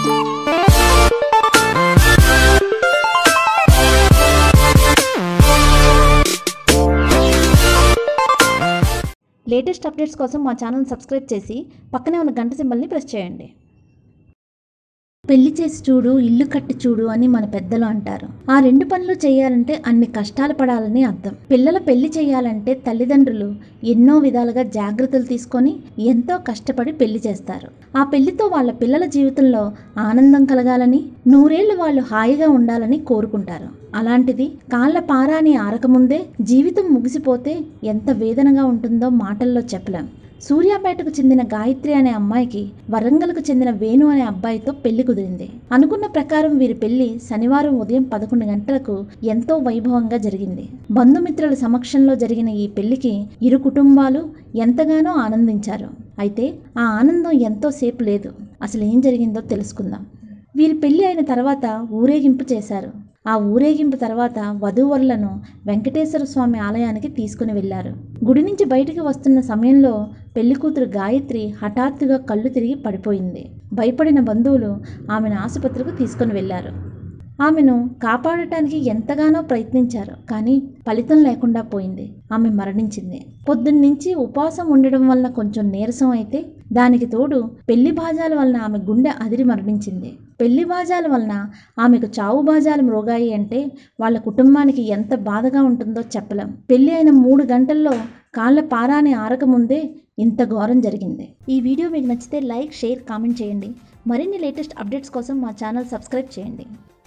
latest updates కోసం మా channel subscribe చేసి పక్కనే ఉన్న గంట సింబల్ని ప్రెస్ చేయండి పెళ్లి చేసి చూడు ఇల్లు కట్టి చూడు అని మన పెద్దలు అంటారు ఆ రెండు పనులు చేయాలంటే అన్ని కష్టాలు పడాలని అర్థం పిల్లల పెళ్లి చేయాలంటే తల్లిదండ్రులు ఎన్నో విధాలుగా జాగ్రత్తలు తీసుకొని ఎంతో కష్టపడి పెళ్లి చేస్తారు ఆ పెళ్లితో వాళ్ళ పిల్లల జీవితంలో ఆనందం కలగాలని నూరేళ్లు వాళ్ళు హాయిగా ఉండాలని కోరుకుంటారు అలాంటిది కాళ్ళ పారాని ఆరకముందే జీవితం ముగిసిపోతే ఎంత వేదనగా ఉంటుందో మాటల్లో చెప్పలేం సూర్యాపేటకు చెందిన గాయత్రి అనే అమ్మాయికి వరంగల్కు చెందిన వేణు అనే అబ్బాయితో పెళ్లి కుదిరింది అనుకున్న ప్రకారం వీరి పెళ్లి శనివారం ఉదయం పదకొండు గంటలకు ఎంతో వైభవంగా జరిగింది బంధుమిత్రుల సమక్షంలో జరిగిన ఈ పెళ్లికి ఇరు కుటుంబాలు ఎంతగానో ఆనందించారు అయితే ఆ ఆనందం ఎంతో సేపు లేదు అసలు ఏం జరిగిందో తెలుసుకుందాం వీరి పెళ్లి అయిన తర్వాత ఊరేగింపు చేశారు ఆ ఊరేగింపు తర్వాత వధూవరులను వెంకటేశ్వర స్వామి ఆలయానికి తీసుకుని వెళ్లారు గుడి నుంచి బయటికి వస్తున్న సమయంలో పెళ్లి కూతురు గాయత్రి హఠాత్తుగా కళ్ళు తిరిగి పడిపోయింది భయపడిన బంధువులు ఆమెను ఆసుపత్రికి తీసుకుని వెళ్లారు ఆమెను కాపాడటానికి ఎంతగానో ప్రయత్నించారు కానీ ఫలితం లేకుండా పోయింది ఆమె మరణించింది పొద్దున్నుంచి ఉపవాసం ఉండడం వల్ల కొంచెం నీరసం అయితే దానికి తోడు పెళ్లి బాజాల వలన ఆమె గుండె అదిరి మరణించింది పెళ్లి బాజాల వలన ఆమెకు చావు బాజాలు మ్రోగాయి అంటే వాళ్ళ కుటుంబానికి ఎంత బాధగా ఉంటుందో చెప్పలేం పెళ్లి అయిన మూడు గంటల్లో కాళ్ళ పారాని ఆరకముందే ఇంత ఘోరం జరిగింది ఈ వీడియో మీకు నచ్చితే లైక్ షేర్ కామెంట్ చేయండి మరిన్ని లేటెస్ట్ అప్డేట్స్ కోసం మా ఛానల్ సబ్స్క్రైబ్ చేయండి